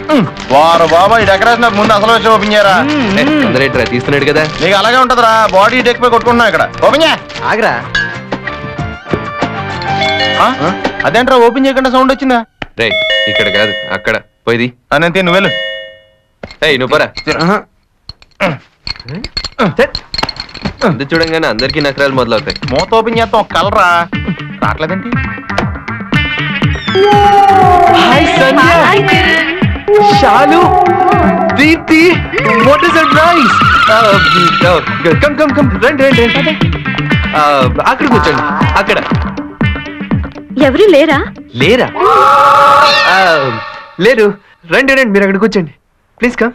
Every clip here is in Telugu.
వారు బాబా ఈ డెకరేషన్ నాకు ముందు అసలు వచ్చి ఓపెన్ చేయరా అందరేట్రా తీస్తున్నాడు కదా నీకు అలాగే ఉంటదిరా బాడీ డెక్ పై కొట్టుకుంటున్నా ఇక్కడ ఓపెన్ చేయ ఆగరా అదేంట్రా ఓపెన్ చేయకుండా సౌండ్ వచ్చిందా రే ఇక్కడ కాదు అక్కడ పోయిది అనంతే నువ్వు వెళ్ళు ఏయ్ నువ్వు పరా అందు చూడంగానే అందరికీ నకరాలు మొదలవుతాయి మూత ఓపెన్ చేస్తాం ఒక కలరా రావట్లేదేంటి Shalu Deepthi what is surprise come come come రండి రండి రండి Uh, అక్కడ కూర్చోండి అక్కడ ఎవరు లేరా లేరా Uh, లేరు రండి రండి మీరు అక్కడ కూర్చోండి ప్లీజ్ కమ్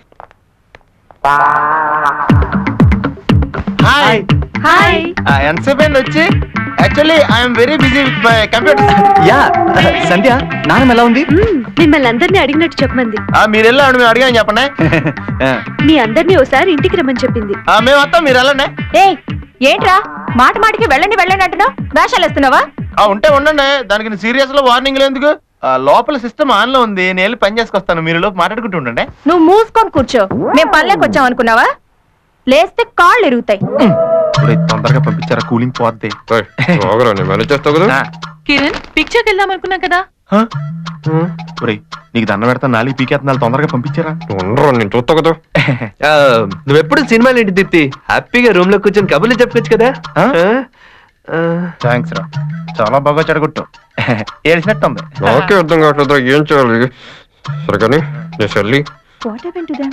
హాయ్ హాయ్ ఎంతసేపు అయింది వచ్చి actually I'm very busy with my computer yeah Sandhya నాన్నమ్మ ఎలా ఉంది మిమ్మల్ని అందరినీ అడిగినట్టు చెప్పమంది మీరు వెళ్ళండి మేము అడిగాను చెప్పండి మీ అందరినీ ఒకసారి ఇంటికి రమ్మని చెప్పింది ఆ, మేము వస్తాం మీరు వెళ్ళండి ఏ ఏంట్రా మాట మాటికి వెళ్ళండి వెళ్ళండి అంటున్నావు వేషాలు వేస్తున్నావా ఆ, ఉంటే ఉండండి దానికి సీరియస్ లో వార్నింగ్ ఎందుకు ఆ, లోపల సిస్టమ్ ఆన్ లో ఉంది నేను వెళ్ళి పని చేసుకొస్తాను మీరు లోపు మాట్లాడుకుంటూ ఉండండి నువ్వు మూసుకొని కూర్చో మేము పనిలోకి వచ్చాం అనుకున్నావా లేస్తే కాళ్ళు ఇరుగుతాయి ఇప్పుడు తొందరగా పంపించారా కూలింగ్ పోద్ది మేనేజ్ చేస్తావు కదా ఆ, కిరణ్ పిక్చర్కి వెళ్దాం అనుకున్నాం కదా హ? ఒరేయ్, నీకు దండం పెడతా నాలుగు పీకేస్తున్నాలు తొందరగా పంపించారా ఉండరు నేను చూస్తావు కదా నువ్వు ఎప్పుడు సినిమాలు ఏంటి దీప్తి హ్యాపీగా రూమ్ లో కూర్చొని కబుర్లు చెప్పుకోవచ్చు కదా ఆ? ఆ? ఆ, థ్యాంక్స్ రా చాలా బాగా చెడగొట్టు ఏడిసినట్టు ఉంది నాకే అర్థం కావట్లేదు ఏం చేయాలి సరే కానీ నేను చెల్లి వాట్ హ్యాపెన్ టు దెం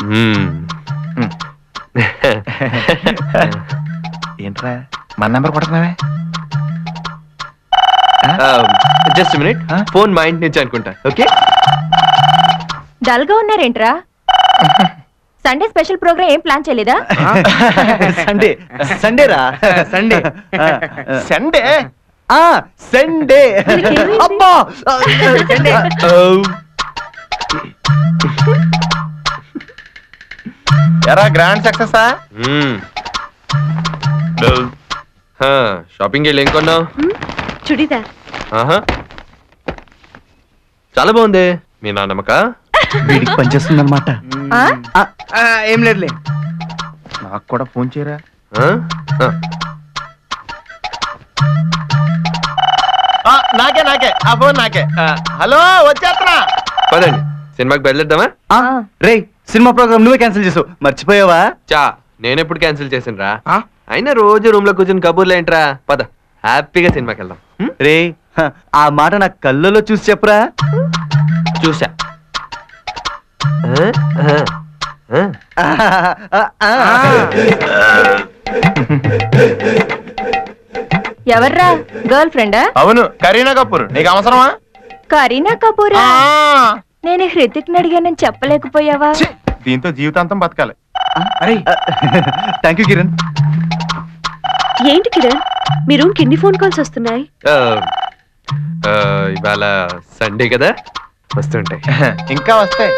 ఏంట్రా మన నెంబర్ కొడుతున్నావే జస్ట్ మినిట్ ఆ? ఫోన్ మా ఇంటి నుంచి అనుకుంటా ఓకే డల్ గా ఉన్నారేంట్రా సండే స్పెషల్ ప్రోగ్రామ్ ఏం ప్లాన్ చేయలేదా సండే సండే రా సండే సండే ఆ సండే అబ్బా సండే ఎరా గ్రాండ్ సక్సెస్ షాపింగ్ వెళ్ళి ఏం కొన్నావు చుడిదార్ ఆహా. చాలా బాగుంది మీ నాన్నమ్మక వీడికి పనిచేస్తుంది అనమాట ఆ? ఏం లేదులే నాకు కూడా ఫోన్ చేయరా ఆ, నాకే నాకే ఆ ఫోన్ నాకే ఆ, హలో వచ్చేస్తున్నా పదండి సినిమాకి బయలుదేద్దామా రే సినిమా ప్రోగ్రామ్ నువ్వే క్యాన్సిల్ చేసావు మర్చిపోయావా చా నేను ఎప్పుడు క్యాన్సిల్ చేసిన రా అయినా రోజు రూమ్ లో కూర్చొని కబుర్లు ఏంట్రా పద హ్యాపీగా సినిమాకి వెళ్దాం హ్మ్? రే హ, ఆ మాట నా కళ్ళలో చూసి చెప్పరా చూసా ఆ? ఆ. ఆ. ఆ, ఆ, ఆ. ఎవర్రా గర్ల్ ఫ్రెండా అవును కరీనా కపూర్ నీకు అవసరమా కరీనా కపూరా ఆ, నేను హృతిక్ అడిగానని చెప్పలేకపోయావా ఛీ, దీంతో జీవితాంతం బతకాలి థ్యాంక్ యూ కిరణ్ ఏంటి కిరణ్ మీ రూమ్ కి ఎన్ని ఫోన్ కాల్స్ వస్తున్నాయి ఆ, ఆ, ఇవాళ సండే కదా వస్తుంటాయి ఇంకా వస్తాయి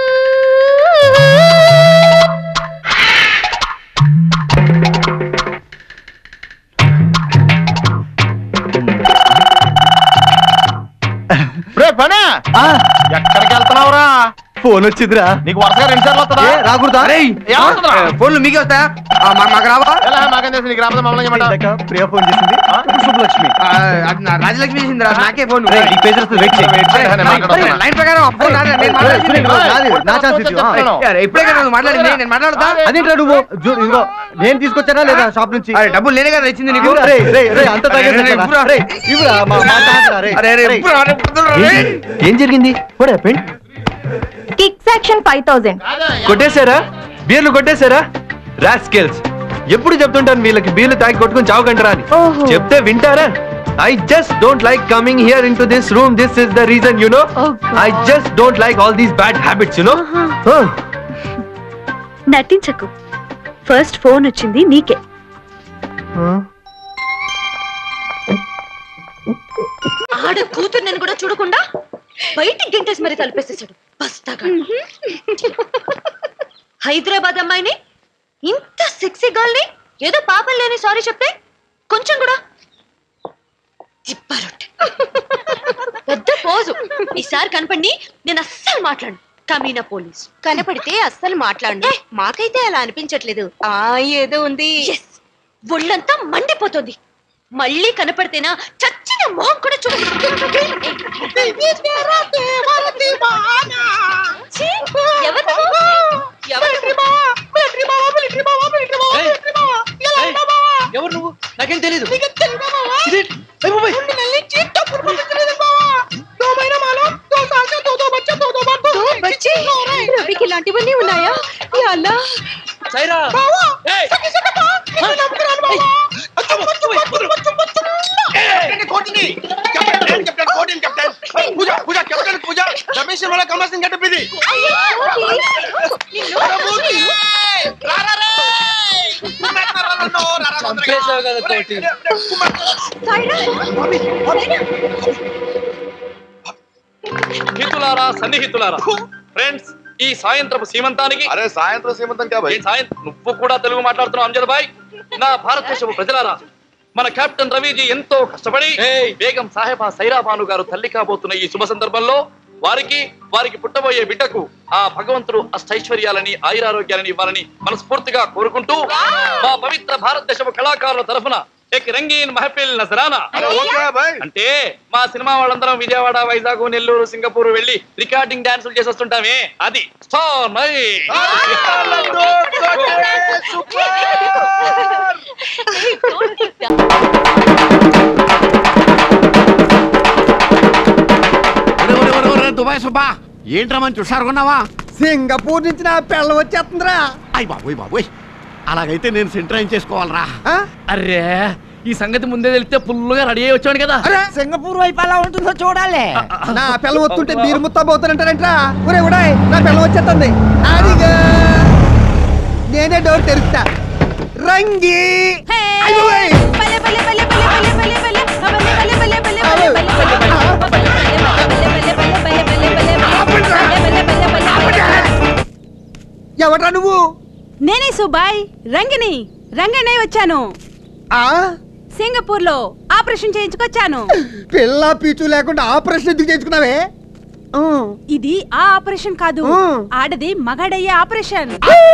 రే పనా ఆ, ఎక్కడికి వెళ్తున్నావురా ఫోన్ వచ్చిందిరా నీకు వరుసగా రెండు సార్లు వస్తుందా ఏ, రాకూడదా ఏమవుతుందిరా? ఫోన్లు మీకే వస్తా మాకు రావా ఎలా మాకేం తెలుసు నీకు రాబోతే మమ్మల్ని చేయమంటావా? ఇందాక ప్రియా ఫోన్ చేసింది ఆ? శుభలక్ష్మి రాజలక్ష్మి చేసిందిరా నాకే ఫోన్ రేయ్, ఈ పేజెస్ వెయిట్ చేయి వెయిట్ చేయి, నేను మాట్లాడుతున్నా. లైన్ ప్రకారం ఆ ఫోన్ నాదే, నేను మాట్లాడాల్సింది. సునీల్, నాది, నా ఛాన్స్ ఇచ్చు. ఆ. చెప్తాను. అరే, ఇప్పుడే కదా నువ్వు మాట్లాడింది నేను మాట్లాడతా అదేంట్రా నువ్వు జూ- ఇదిగో నేను తీసుకొచ్చానా లేదా షాప్ నుంచి అరే డబ్బులు నేనే కదా ఇచ్చింది నీకు ఇవ్వురా, రేయ్, రేయ్, రేయ్, అంత అరే, తాగేసి రేయ్, కదా. ఇవ్వురా. రేయ్, ఇవ్వురా, మా మా ఛాన్స్ రా, రేయ్. అరే అరే రేయ్. ఇవ్వురా, అరే, కుదరరా, రే. ఏం జరిగింది What happened? Kick section five thousand కొట్టేశారా బీర్లు కొట్టేశారా రాస్కెల్స్ ఎప్పుడు చెప్తుంటాను వీళ్ళకి బీర్లు తాగి కొట్టుకుని చావకంటారా అని ఓహో. చెప్తే వింటారా I just don't like coming here into this room this is the reason you know Oh, God. I just don't like all these bad habits you know నటించకు ఫస్ట్ ఫోన్ వచ్చింది నీకే ఆడ కూతురు నేను కూడా చూడకుండా బయటికి గంటేసి మరి తలిపేసేసాడు బస్తాగా హైదరాబాద్ అమ్మాయిని ఇంత సెక్సీ గర్ల్ ని ఏదో పాపం లేని సారీ చెప్తే కొంచెం కూడా చిప్పారొట్టె పెద్ద పోజు ఈసారి కనపడి నేను అస్సలు మాట్లాడు కమీనా పోలీస్ కనపడితే అస్సలు మాట్లాడు మాకైతే అలా అనిపించట్లేదు ఆ ఏదో ఉంది ఒళ్ళంతా మండిపోతుంది మళ్ళీ కనపడితేనా చచ్చిన మొహం కూడా చూడండి ఎవరు ఎవరు నువ్వు నాకేం తెలీదు రవికి ఇలాంటివన్నీ ఉన్నాయా యా అల్లా సైరా ఏయ్! చంపేశావు కదా కోటి హితులారా సన్నిహితులారా ఫ్రెండ్స్ ఈ సాయంత్రపు సీమంతానికి అరే సాయంత్రం సీమంతం ఏ సాయం- నువ్వు కూడా తెలుగు మాట్లాడుతున్నావు అంజద్ బాయ్ నా భారతదేశపు ప్రజలారా మన కెప్టెన్ రవిజీ ఎంతో కష్టపడి బేగం సాహెబా సైరాబాను గారు తల్లి కాబోతున్న ఈ శుభ సందర్భంలో వారికి వారికి పుట్టబోయే బిడ్డకు ఆ భగవంతుడు అష్టైశ్వర్యాలని ఆయురారోగ్యాలని ఇవ్వాలని మనస్ఫూర్తిగా కోరుకుంటూ మా పవిత్ర భారతదేశపు కళాకారుల తరఫున ఎక్ రంగీన్ మహఫిల్ నజరానా అంటే మా సినిమా వాళ్ళందరం విజయవాడ వైజాగ్ నెల్లూరు సింగపూర్ వెళ్ళి రికార్డింగ్ డాన్సులు చేసి వస్తుంటామే అది స్టార్ మై దుబాయ్ సుబ్బా ఏంట్రా మంచి హుషారుకున్నావా సింగపూర్ నుంచి నా పిల్ల వచ్చేస్తుందిరా అయ్యి బాబోయ్ బాబోయ్ అలాగైతే నేను సెంటర్ చేసుకోవాలరా ఆ? అరే ఈ సంగతి ముందే తెలిస్తే ఫుల్గా రెడీ అయ్యి వచ్చాడు కదా అరే సింగపూర్ వైపు ఎలా ఉంటుందో చూడాలి నా పిల్ల వస్తుంటే మీరు ముత్తబోతానంటారంట్రా ఒరే ఉడాయ్ నా పిల్ల వచ్చేస్తుంది అదిగా నేనే డోర్ తెరుస్తా రంగి అయ్యో, ఓయ్. ఎవడ్రా నువ్వు నేనే సుబాయ్ రంగిని రంగనే వచ్చాను ఆ సింగపూర్ లో ఆపరేషన్ చేయించుకొచ్చాను పిల్ల పీచు లేకుండా ఆపరేషన్ ఎందుకు చేయించుకున్నావే ఆ. ఇది ఆ ఆపరేషన్ కాదు ఆ. ఆడది మగాడయ్యే ఆపరేషన్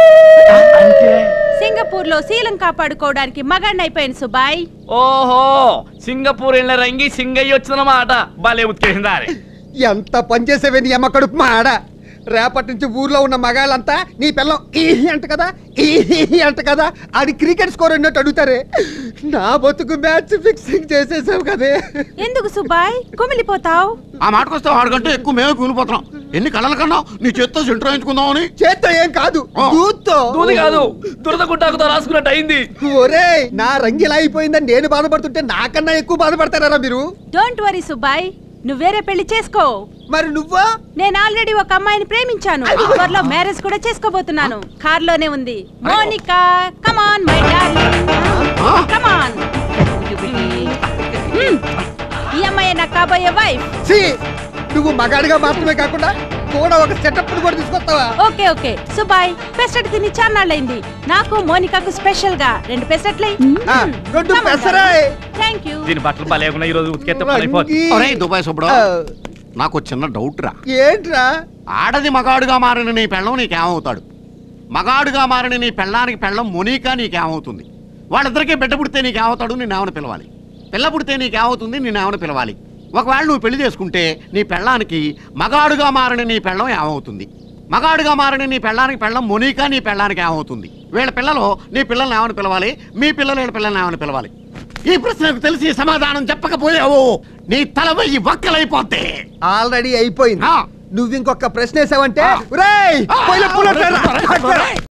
సింగపూర్ లో శీలం కాపాడుకోవడానికి మగాడిని అయిపోయాను సుబాయ్ ఓహో సింగపూర్ వెళ్ళిన రంగి సింగయ్య వచ్చిందన్నమాట భలే ఉత్కేసిందా అని ఎంత పనిచేసేవే నీ అమ్మ కడుపు మా ఆడ రేపటి నుంచి ఊర్లో ఉన్న మగాళ్ళంతా నీ పిల్లం ఈ అంట కదా ఈ అంట కదా అది క్రికెట్ స్కోర్ అన్నట్టు అడుగుతారే నా బతుకు మ్యాచ్ ఫిక్సింగ్ చేసేసావు కదే ఎందుకు సుబాయ్ కుమిలిపోతావు ఆ మాటకొస్తే వాడికంటే ఎక్కువ మేమే కూలిపోతున్నాం ఎన్ని కళలు కన్నావు నీ చేత్తో సెంటర్ వేయించుకుందామని చేత్తో ఏం కాదు దూత్తో దూది కాదు దురద గుట్టాకుతో రాసుకున్నట్టు అయింది ఒరేయ్ నా రంగు ఇలా అయిపోయిందని నేను బాధపడుతుంటే నాకన్నా ఎక్కువ బాధపడతారా మీరు డోంట్ వరీ సుబాయ్ నువ్వు వేరే పెళ్లి చేసుకో మరి నువ్వా నేను ఆల్రెడీ ఒక అమ్మాయిని ప్రేమించాను త్వరలో మ్యారేజ్ కూడా చేసుకోబోతున్నాను కార్ లోనే ఉంది Monica come on my darling come on ఈ అమ్మాయి నాకు కాబోయే వైఫ్ సి నువ్వు మగాడిగా మాత్రమే కాకుండా కూడా ఒక సెటప్ కూడా తీసుకొస్తావా ఓకే ఓకే సుబాయ్ పెసరట్ తిని చాన్నాళ్ళైంది నాకు మోనికాకు స్పెషల్ గా రెండు పెసరట్లై ఆ, రెండు పెసరాయ్. థ్యాంక్ యూ దీని బట్టలు భలేకున్నా ఈ రోజు ఉతికేస్తే పడైపోతుంది రంగి. ఒరేయ్ దుబాయ్ సుబ్బడు ఆ, నాకు ఒక చిన్న డౌట్ రా ఏంట్రా ఆడది మగాడుగా మారిన నీ పెళ్ళం నీకేమవుతాడు మగాడుగా మారిన నీ పెళ్ళానికి పెళ్ళం మునీకా నీకేమవుతుంది వాళ్ళిద్దరికీ బిడ్డ పుడితే నీకేమవుతాడు నేనేమని పిలవాలి పిల్ల పుడితే నీకేమవుతుంది నేనేమని పిలవాలి ఒకవేళ నువ్వు పెళ్లి చేసుకుంటే నీ పెళ్ళానికి మగాడుగా మారిన నీ పెళ్ళం ఏమవుతుంది మగాడుగా మారిన నీ పెళ్ళానికి పెళ్ళం మునీకా నీ పెళ్ళానికి ఏమవుతుంది వీళ్ళ పిల్లలు నీ పిల్లల్ని ఏమని పిలవాలి మీ పిల్లలు వీళ్ళ పిల్లల్ని ఏమని పిలవాలి ఈ ప్రశ్నకు తెలిసి సమాధానం చెప్పకపోయావు నీ తల వెయ్యి వక్కలైపోతే ఆల్రెడీ అయిపోయింది ఆ. నువ్వు ఇంకొక ప్రశ్న వేసావంటే ఆ. ఒరేయ్, ఆ. పోయిన పుల్ల ఒరేయ్, ఒరేయ్, ఒరేయ్.